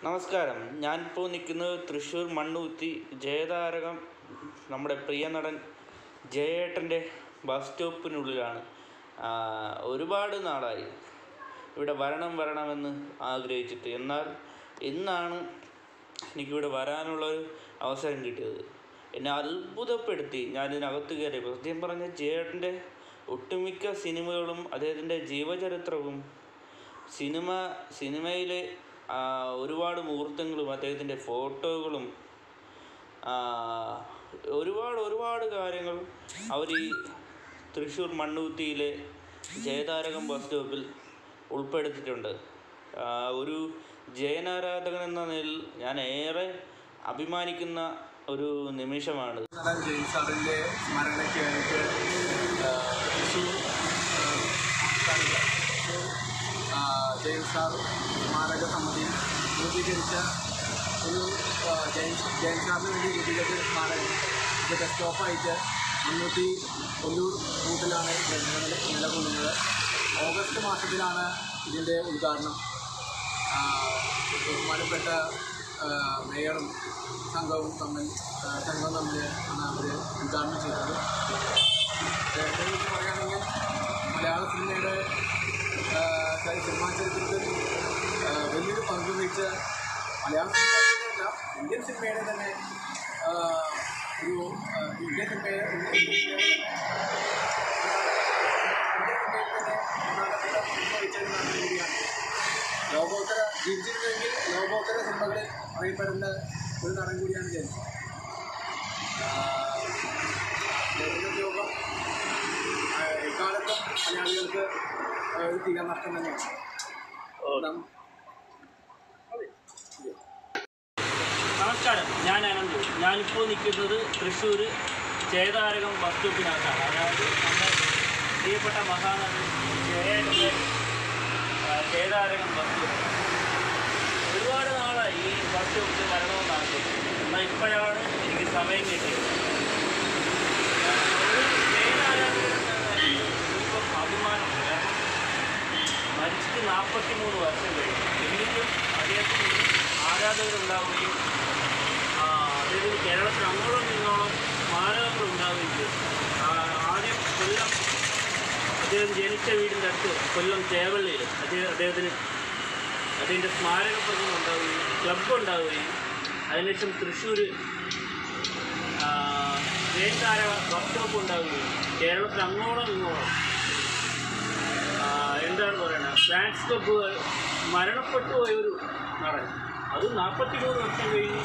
നമസ്കാരം ഞാനിപ്പോൾ നിൽക്കുന്നത് തൃശ്ശൂർ മണ്ണുകുത്തി ജയതാരകം നമ്മുടെ പ്രിയ നടൻ ജയേട്ടൻ്റെ ബസ് സ്റ്റോപ്പിനുള്ളിലാണ് ആ, ഒരുപാട് നാളായി ഇവിടെ വരണം വരണമെന്ന് ആഗ്രഹിച്ചിട്ട് എന്നാൽ ഇന്നാണ് എനിക്കിവിടെ വരാനുള്ളൊരു അവസരം കിട്ടിയത് എന്നെ അത്ഭുതപ്പെടുത്തി ഞാൻ ഇതിനകത്ത് കയറിയപ്പോൾ സത്യം പറഞ്ഞ ജയേട്ടൻ്റെ ഒട്ടുമിക്ക സിനിമകളും അദ്ദേഹത്തിൻ്റെ ജീവചരിത്രവും സിനിമ സിനിമയിലെ ആ, ഒരുപാട് മുഹൂർത്തങ്ങളും അദ്ദേഹത്തിൻ്റെ ഫോട്ടോകളും ആ, ഒരുപാട് ഒരുപാട് കാര്യങ്ങൾ അവർ ഈ തൃശ്ശൂർ മണ്ണുകുത്തിയിലെ ജയതാരകം ബസ് സ്റ്റോപ്പിൽ ഉൾപ്പെടുത്തിയിട്ടുണ്ട് ആ, ഒരു ജയനാരാധകൻ എന്ന നിലയിൽ ഞാൻ ഏറെ അഭിമാനിക്കുന്ന ഒരു നിമിഷമാണ് നടൻ ജെയിംസ് സാറിൻ്റെ സ്മരണയ്ക്കായിട്ട് ആ, തൃശ്ശൂർ ആ, തൃശ്ശൂർ, ആ, ജെയിംസ് സാർ സ്മാരക സമിതി രൂപീകരിച്ച ഒരു ആ, ജെയിംസ് ജെയിംസ് സാറിന് വേണ്ടി രൂപീകരിച്ച ഒരു സ്മാരകം ഇത് ബസ് സ്റ്റോപ്പായിട്ട് മുന്നൂറ്റി കൊല്ലൂർ റൂട്ടിലാണ് ഇത് നിലനിൽ- നിലകൊള്ളുന്നത് ഓഗസ്റ്റ് മാസത്തിലാണ് ഇതിൻ്റെ ഉദ്ഘാടനം ആ, ബഹുമാനപ്പെട്ട ആ, മേയറും സംഘവും തമ്മിൽ ആ, സംഘം തമ്മിൽ ആണ് അവർ ഉദ്ഘാടനം ചെയ്തത് നേരത്തെ കുറിച്ച് പറയുകയാണെങ്കിൽ മലയാള സിനിമയുടെ ആ, ചരി- സിനിമാ ചരിത്രത്തിൽ ആ, വലിയൊരു പങ്ക് വഹിച്ച മലയാള സിനിമയുടെ ഇന്ത്യൻ സിനിമയുടെ തന്നെ ആ, ഒരു ആ, ഇന്ത്യൻ സിനിമയെ ഇന്ത്യൻ സിനിമയുടെ ഇന്ത്യൻ സിനിമയിൽ തന്നെ പ്രധാനപ്പെട്ട പങ്ക് വഹിച്ച ഒരു നടൻ കൂടിയാണ് ലോകോത്തര ജീവിച്ചിരുന്നെങ്കിൽ ലോകോത്തര സിനിമകളിൽ അറിയപ്പെടുന്ന ഒരു നടൻ കൂടിയാണ് ജനിച്ചത് ലോകം എക്കാലത്തും മലയാളികൾക്ക് ആ, ഒരു തീരാ നഷ്ടം തന്നെയാണ് നം- നമസ്കാരം ഞാൻ അനന്തു ഞാനിപ്പോൾ നിൽക്കുന്നത് തൃശ്ശൂർ ജയതാരകം ബസ് സ്റ്റോപ്പിനകത്താണ് അതായത് നമ്മുടെ പ്രിയപ്പെട്ട മഹാനടൻ ജയൻ്റെ ആ, ജയതാരകം ബസ് സ്റ്റോപ്പ് ഒരുപാട് നാളായി ഈ ബസ് സ്റ്റോപ്പിൽ വരണമെന്ന് ആഗ്രഹിച്ചു എന്നാൽ ഇപ്പോഴാണ് എനിക്ക് സമയം കിട്ടിയത് ആ, ഒരു ജയനാരാധകൻ എന്ന നിലയിൽ ഇപ്പം അഭിമാനമുണ്ട് കാരണം മരിച്ചിട്ട് നാൽപ്പത്തി മൂന്ന് വർഷം കഴിഞ്ഞു എന്നിട്ടും അദ്ദേഹത്തിന് ഇന്നും ആരാധകരുണ്ടാവുകയും ആ, അദ്ദേഹത്തിന് കേരളത്തിൽ അങ്ങോളം ഇങ്ങോളം സ്മാരകങ്ങൾ ഉണ്ടാവുകയും ചെയ്തു ആ, ആദ്യം കൊല്ലം അദ്ദേഹം ജനിച്ച വീടിൻ്റെ അടുത്ത് കൊല്ലം ചേവള്ളിയിൽ അദ്ദേഹം അദ്ദേഹത്തിന് അതിൻ്റെ സ്മാരക പ്രതിമ ഉണ്ടാവുകയും ക്ലബ്ബ് ഉണ്ടാവുകയും അതിനുശേഷം തൃശ്ശൂർ ജയൻതാര ബസ് സ്റ്റോപ്പ് ഉണ്ടാവുകയും കേരളത്തിൽ അങ്ങോളം ഇങ്ങോളം ആ, എന്താണ് പറയുന്നത് ഫാൻസ് ക്ലബ്ബ് മരണപ്പെട്ടു പോയ ഒരു നടൻ അത് നാൽപ്പത്തി മൂന്ന് വർഷം കഴിഞ്ഞ്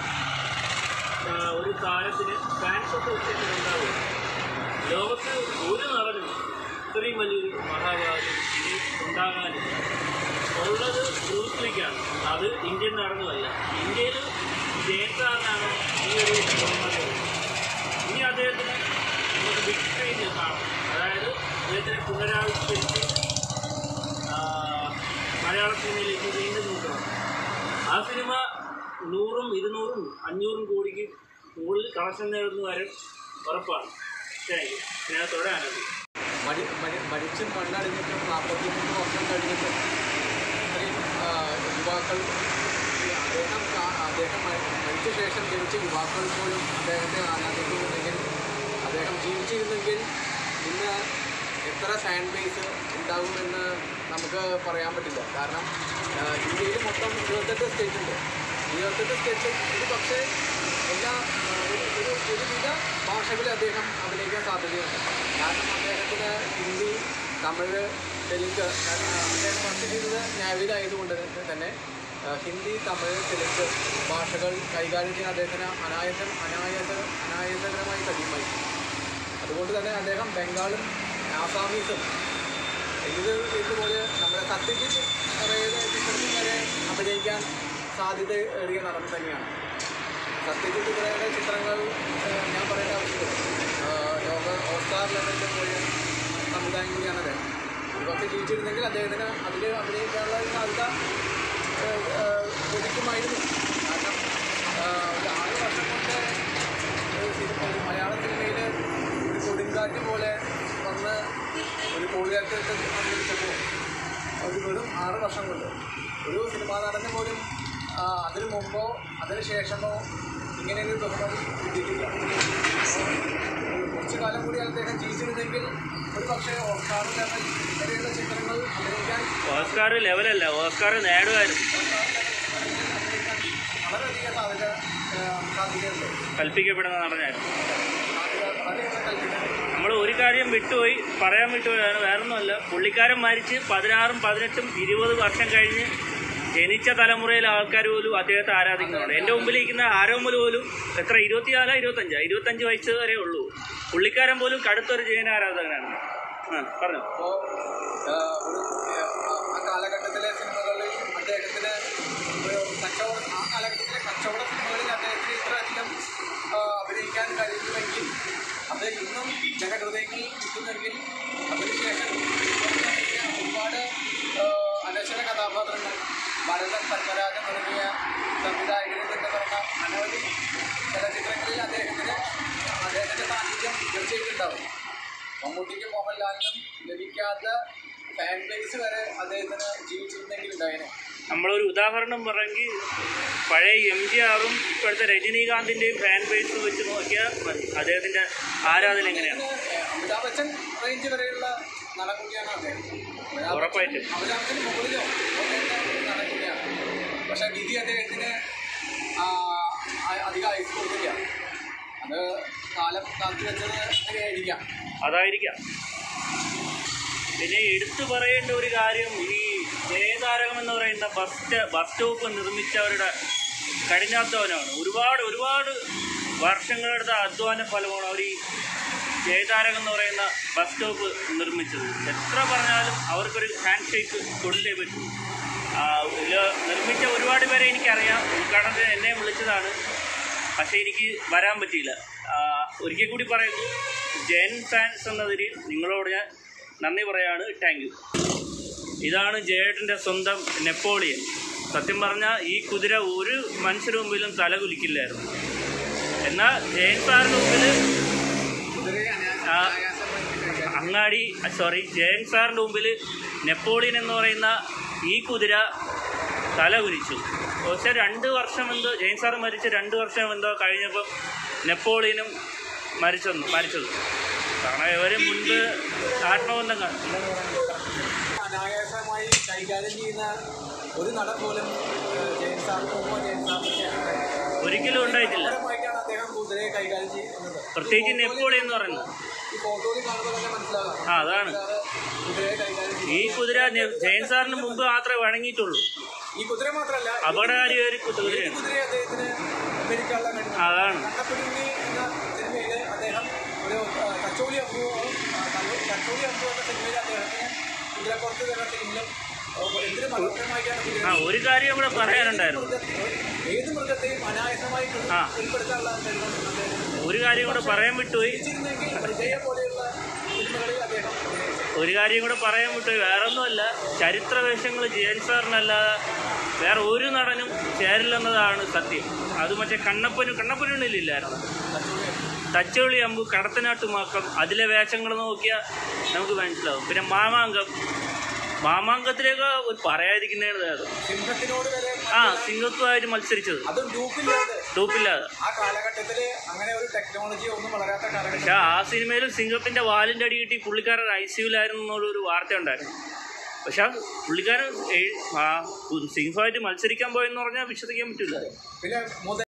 ആ, ഒരു താരത്തിന് ഫാൻസ് അസോസിയേഷൻ ഉണ്ടാവുക ലോകത്ത് ഒരു നടനും ഇത്രയും വലിയൊരു മഹാഭാഗ്യം ഇനി ഉണ്ടാകാനില്ല ഉള്ളത് ബ്രൂസ്ലിക്കാണ് അത് ഇന്ത്യൻ നടനുമല്ല ഇന്ത്യയിൽ ജയൻസാറിനാണ് ഈ ഒരു ബഹുമതി ഇനി അദ്ദേഹത്തിന് നമുക്ക് ബിഗ് സ്ക്രീനിൽ കാണാം അതായത് അദ്ദേഹത്തിനെ പുനരാവിഷ്കരിച്ച് ആ, മലയാള സിനിമയിലേക്ക് വീണ്ടും നോക്കണം ആ സിനിമ നൂറും ഇരുന്നൂറും അഞ്ഞൂറും കോടിക്ക് മുകളിൽ കളക്ഷൻ നേടുന്ന കാര്യം ഉറപ്പാണ് താങ്ക് യു സ്നേഹത്തോടെ ആനന്ദി മടി മടി മരിച്ചും മണ്ണടിഞ്ഞിട്ടും നാൽപ്പത്തി മൂന്ന് വർഷം കഴിഞ്ഞിട്ടും ഇത്രയും ആ, യുവാക്കൾ ഈ അദ്ദേഹം കാ- അദ്ദേഹം മരി- മരിച്ച ശേഷം ജനിച്ച യുവാക്കൾ പോലും അദ്ദേഹത്തെ ആരാധിക്കുന്നുണ്ടെങ്കിൽ അദ്ദേഹം ജീവിച്ചിരുന്നെങ്കിൽ ഇന്ന് എത്ര ഫാൻ ബേസ് ഉണ്ടാകുമെന്ന് നമുക്ക് പറയാൻ പറ്റില്ല കാരണം ആ, ഇന്ത്യയിൽ മൊത്തം ഇരുപത്തെട്ട് സ്റ്റേറ്റ് ഉണ്ട് ഇരുപത്തെട്ട് സ്റ്റേറ്റിൽ ഒരു പക്ഷേ എല്ലാ ആ, ഒരു ഒരു ഒരുവിധ ഭാഷകളിൽ അദ്ദേഹം അഭിനയിക്കാൻ സാധ്യതയുണ്ട് കാരണം അദ്ദേഹത്തിന് ഹിന്ദി തമിഴ് തെലുങ്ക് കാരണം അദ്ദേഹം വർക്ക് ചെയ്തത് നാവിലായതുകൊണ്ട് തന്നെ ആ, ഹിന്ദി തമിഴ് തെലുങ്ക് ഭാഷകൾ കൈകാര്യം ചെയ്യാൻ അദ്ദേഹത്തിന് അനായസം അനായസ അനായസകരമായി കഴിയുമായി അതുകൊണ്ട് തന്നെ അദ്ദേഹം ബംഗാളും ആസാമീസും ഇത് ഇതുപോലെ നമ്മുടെ സത്യജിത്ത് അതായത് ചിത്രത്തിൽ വരെ അഭിനയിക്കാൻ സാധ്യത ഏറിയ നടൻ തന്നെയാണ് സത്യജിത്ത് ഇവരുടെ ചിത്രങ്ങൾ ഏഹ്, ഞാൻ പറയേണ്ട ആവശ്യമില്ല ഏഹ്, ലോക ഓസ്കാർ ലെവലിൽ പോയ സംവിധാനം കൂടിയാണ് അദ്ദേഹം ഇതൊക്കെ ജീവിച്ചിരുന്നെങ്കിൽ അദ്ദേഹത്തിന് അതിൽ അഭിനയിക്കാനുള്ള ഒരു സാധ്യത ഏഹ്, ഏഹ്, ലഭിക്കുമായിരുന്നു കാരണം ഏഹ്, ഒരു ആറ് വർഷം കൊണ്ട് ഒരു സിനിമ ഒരു മലയാള സിനിമയിൽ ഒരു കൊടുങ്കാറ്റ് പോലെ വന്ന് ഒരു കോഴിയാറ്റത്ത് അന്തരിച്ചപ്പോൾ ഒരു വെറും ആറ് വർഷം കൊണ്ട് ഒരു സിനിമാ നടനെ പോലും ആ, അതിനു മുമ്പോ അതിന് ശേഷമോ ഇങ്ങനെ ഒരു ബഹുമതി കിട്ടിയിട്ടില്ല അപ്പോൾ കുറച്ചു കാലം കൂടി അദ്ദേഹം ജീവിച്ചിരുന്നെങ്കിൽ ഒരു പക്ഷേ ഓസ്കാർ ലെവൽ വരെയുള്ള ചിത്രങ്ങൾ അഭിനയിക്കാൻ ഓസ്കാർ ലെവലല്ല ഓസ്കാർ നേടുമായിരുന്നു വളരെയധികം സാധ്യത ആ, സാധ്യതയുണ്ട് കൽപ്പിക്കപ്പെടുന്ന നടനായിരുന്നു സാധ്യത വളരെയേറെ കൽപ്പിക്കുന്നുണ്ട് നമ്മൾ ഒരു കാര്യം വിട്ടുപോയി പറയാൻ വിട്ടുപോയാണ് വേറൊന്നുമല്ല പുള്ളിക്കാരൻ മരിച്ച് പതിനാറും പതിനെട്ടും ഇരുപത് വർഷം കഴിഞ്ഞ് ജനിച്ച തലമുറയിലെ ആൾക്കാർ പോലും അദ്ദേഹത്തെ ആരാധിക്കുന്നുണ്ട് എൻ്റെ മുമ്പിൽ ഇരിക്കുന്ന ആരോമൽ പോലും എത്ര ഇരുപത്തിനാലോ ഇരുപത്തഞ്ചോ ഇരുപത്തഞ്ച് വയസ്സ് വരെ ഉള്ളൂ പുള്ളിക്കാരൻ പോലും കടുത്തൊരു ജൈന ആരാധകനാണ് ആ പറഞ്ഞു അപ്പോൾ ഒരു ആ, ആ കാലഘട്ടത്തിലെ സിനിമകളിൽ അദ്ദേഹത്തിന് ഒരു കച്ചവട ആ കാലഘട്ടത്തിലെ കച്ചവട സിനിമകളിൽ അദ്ദേഹത്തിന് ഇത്രയധികം ആ, അഭിനയിക്കാൻ കഴിയുമെങ്കിൽ അത് ഇന്നും ജനഹൃദയങ്ങളിൽ നിൽക്കുന്നെങ്കിൽ അതിനുശേഷം ഒരുപാട് ആ, അനശ്വര കഥാപാത്രങ്ങൾ ഭരതൻ പത്മരാജൻ തുടങ്ങിയ സംവിധായകരിൽ നിന്ന് പറഞ്ഞ അനവധി ചലച്ചിത്രങ്ങളിൽ അദ്ദേഹത്തിന് അദ്ദേഹത്തിൻ്റെ സാന്നിധ്യം തീർച്ചയായിട്ടും ഉണ്ടാവും മമ്മൂട്ടിക്കും മോഹൻലാലിനും ലഭിക്കാത്ത ഫാൻ ബേസ് വരെ അദ്ദേഹത്തിന് ജീവിച്ചിരുന്നെങ്കിൽ ഉണ്ടായേനെ നമ്മളൊരു ഉദാഹരണം പറഞ്ഞെങ്കിൽ പഴയ എം ജി ആറും ഇപ്പോഴത്തെ രജനീകാന്തിൻ്റെയും ഫാൻ ബേസ് വെച്ച് നോക്കിയാൽ മതി അദ്ദേഹത്തിൻ്റെ ആരാധന എങ്ങനെയാണ് അദ്ദേഹത്തിന്, ഏഹ്, അമിതാഭ് ബച്ചൻ റേഞ്ച് വരെയുള്ള നടൻ കൂടിയാണ് അദ്ദേഹം അമിതാഭ് ബച്ചൻ- ഉറപ്പായിട്ടും. അമിതാഭ് ബച്ചന് മുകളിലോ പോകേണ്ട ഒരു നടൻ കൂടിയാണ് പക്ഷേ വിധി അദ്ദേഹത്തിന് ആ, ആ- അധികം അയച്ചു കൊടുക്കില്ല അത് കാലം കാത്തു വെച്ചത് അങ്ങനെയായിരിക്കാം അതായിരിക്കാം പിന്നെ എടുത്തു പറയേണ്ട ഒരു കാര്യം ഈ ജയതാരകം എന്ന് പറയുന്ന ബസ് സ്റ്റ- ബസ് സ്റ്റോപ്പ് നിർമ്മിച്ചവരുടെ കഠിനാധ്വാനമാണ് ഒരുപാട് ഒരുപാട് വർഷങ്ങളുടെ അധ്വാന ഫലമാണ് അവർ ഈ ജയതാരകം എന്ന് പറയുന്ന ബസ് സ്റ്റോപ്പ് നിർമ്മിച്ചത് എത്ര പറഞ്ഞാലും അവർക്കൊരു ഹാൻഡ് ഷേക്ക് കൊടുത്തേ പറ്റൂ ആ, ഇതിൽ നിർമ്മിച്ച ഒരുപാട് പേരെ എനിക്കറിയാം ഉദ്ഘാടനത്തിന് എന്നെ വിളിച്ചതാണ് പക്ഷേ എനിക്ക് വരാൻ പറ്റിയില്ല ആ, ഒരിക്കൽ കൂടി പറയുന്നു ജയൻ ഫാൻസ് എന്നതിൽ നിങ്ങളോട് ഞാൻ നന്ദി പറയാണ് താങ്ക് യു ഇതാണ് ജയേട്ടൻ്റെ സ്വന്തം നെപ്പോളിയൻ സത്യം പറഞ്ഞാൽ ഈ കുതിര ഒരു മനുഷ്യരുടെ മുമ്പിലും തല കുലിക്കില്ലായിരുന്നു എന്നാൽ ജയൻ സാറിൻ്റെ മുമ്പിൽ കുതിരയെ അനാ- ആ. അനായാസമായി കഴിക്കാൻ അങ്ങാടി സോറി ജയൻ സാറിൻ്റെ മുമ്പിൽ നെപ്പോളിയൻ എന്ന് പറയുന്ന ഈ കുതിര തല കുനിച്ചു പക്ഷെ രണ്ട് വർഷം എന്തോ ജയൻ സാർ മരിച്ച് രണ്ട് വർഷം എന്തോ കഴിഞ്ഞപ്പം നെപ്പോളിയനും മരിച്ചെന്ന് മരിച്ചത് കാരണം ഇവർ മുൻപ് ആത്മബന്ധം കാണും അനായാസമായി കൈകാര്യം ചെയ്യുന്ന ഒരു നടൻ പോലും ഏഹ്, ജെയിംസ് സാറിന് മുമ്പോ ജെയിംസ് സാറിന് ഒരിക്കലും ഉണ്ടായിട്ടില്ല മനോഹരമായിട്ടാണ് അദ്ദേഹം കുതിരയെ കൈകാര്യം ചെയ്യുന്നത് പ്രത്യേകിച്ച് നെപ്പോളിയൻ എന്ന് പറയുന്നത് ഈ ഫോട്ടോയിൽ കാണുമ്പോൾ തന്നെ മനസ്സിലാകാം ആ അതാണ് സാറ് കുതിരയെ കൈകാര്യം ചെയ്യും ഈ കുതിര നെ- ജയൻ സാറിന് മുമ്പ് മാത്രമേ വഴങ്ങിയിട്ടുള്ളൂ ഈ കുതിര മാത്രമല്ല അപകടകാരിയായ ഒരു ഏത് കുതിരയാണ് കുതിരയെ അദ്ദേഹത്തിന് ഭരിക്കാനുള്ള കഴിവ് അതാണ് കണ്ണപ്പിടുങ്ങി എന്ന സിനിമയിൽ അദ്ദേഹം ഒരു ആ, കച്ചോളി അമ്പു ആ, കല്ലോ- കച്ചോളി അമ്പു എന്ന സിനിമയിൽ അദ്ദേഹത്തിന് കുതിരപ്പുറത്ത് എന്ന ടീമിലും എന്തിനു മനോഹരമായിട്ടാണ് കുതിര ആ ഒരു കാര്യം കൂടെ പറയാനുണ്ടായിരുന്നു ഏത് മൃഗത്തെയും അനായാസമായി ആ. ഉൾപ്പെടുത്താനുള്ള കഴിവ് അദ്ദേഹത്തിന് ഒരു കാര്യം കൂടെ പറയാൻ വിട്ടുപോയി ജയിച്ചിരുന്നെങ്കിൽ വിജയ പോലെയുള്ള സിനിമകളിൽ അദ്ദേഹം അഭിനയിച്ചു ഒരു കാര്യം കൂടെ പറയാൻ വിട്ടു വേറൊന്നുമല്ല ചരിത്ര വേഷങ്ങൾ ജയൻ സാറിനല്ലാതെ വേറെ ഒരു നടനും ചേരില്ലെന്നതാണ് സത്യം അത് മറ്റേ കണ്ണപ്പനും കണ്ണപ്പനുള്ളിലില്ലായിരുന്നു തച്ചോളി അമ്പു കടത്തനാട്ടുമാക്കം അതിലെ വേഷങ്ങൾ നോക്കിയാൽ നമുക്ക് മനസ്സിലാവും പിന്നെ മാമാങ്കം മാമാങ്കത്തിലേക്ക് ഒരു പറയാതിരിക്കുന്നതാണ് ഭേദം. സിംഹത്തിനോട് വരെ ആ സിംഗത്വമായിട്ട് മത്സരിച്ചത് അതും ഗ്രൂപ്പില്ലാതെ ടോപ്പില്ലാതെ ആ കാലഘട്ടത്തില് അങ്ങനെ ഒരു ടെക്നോളജി ഒന്നും വളരാത്ത കാലഘട്ടം പക്ഷെ ആ സിനിമയിൽ സിംഗത്തിന്റെ വാലിന്റെ അടി കിട്ടി പുള്ളിക്കാരൻ ഐ സിയുലായിരുന്നു എന്നുള്ളൊരു വാർത്ത ഉണ്ടായിരുന്നു പക്ഷെ ആ പുള്ളിക്കാരൻ എഴ്- ആ സിംഹമായിട്ട് മത്സരിക്കാൻ പോയെന്ന് പറഞ്ഞാൽ വിശ്വസിക്കാൻ പറ്റില്ല പിന്നെ മുതൽ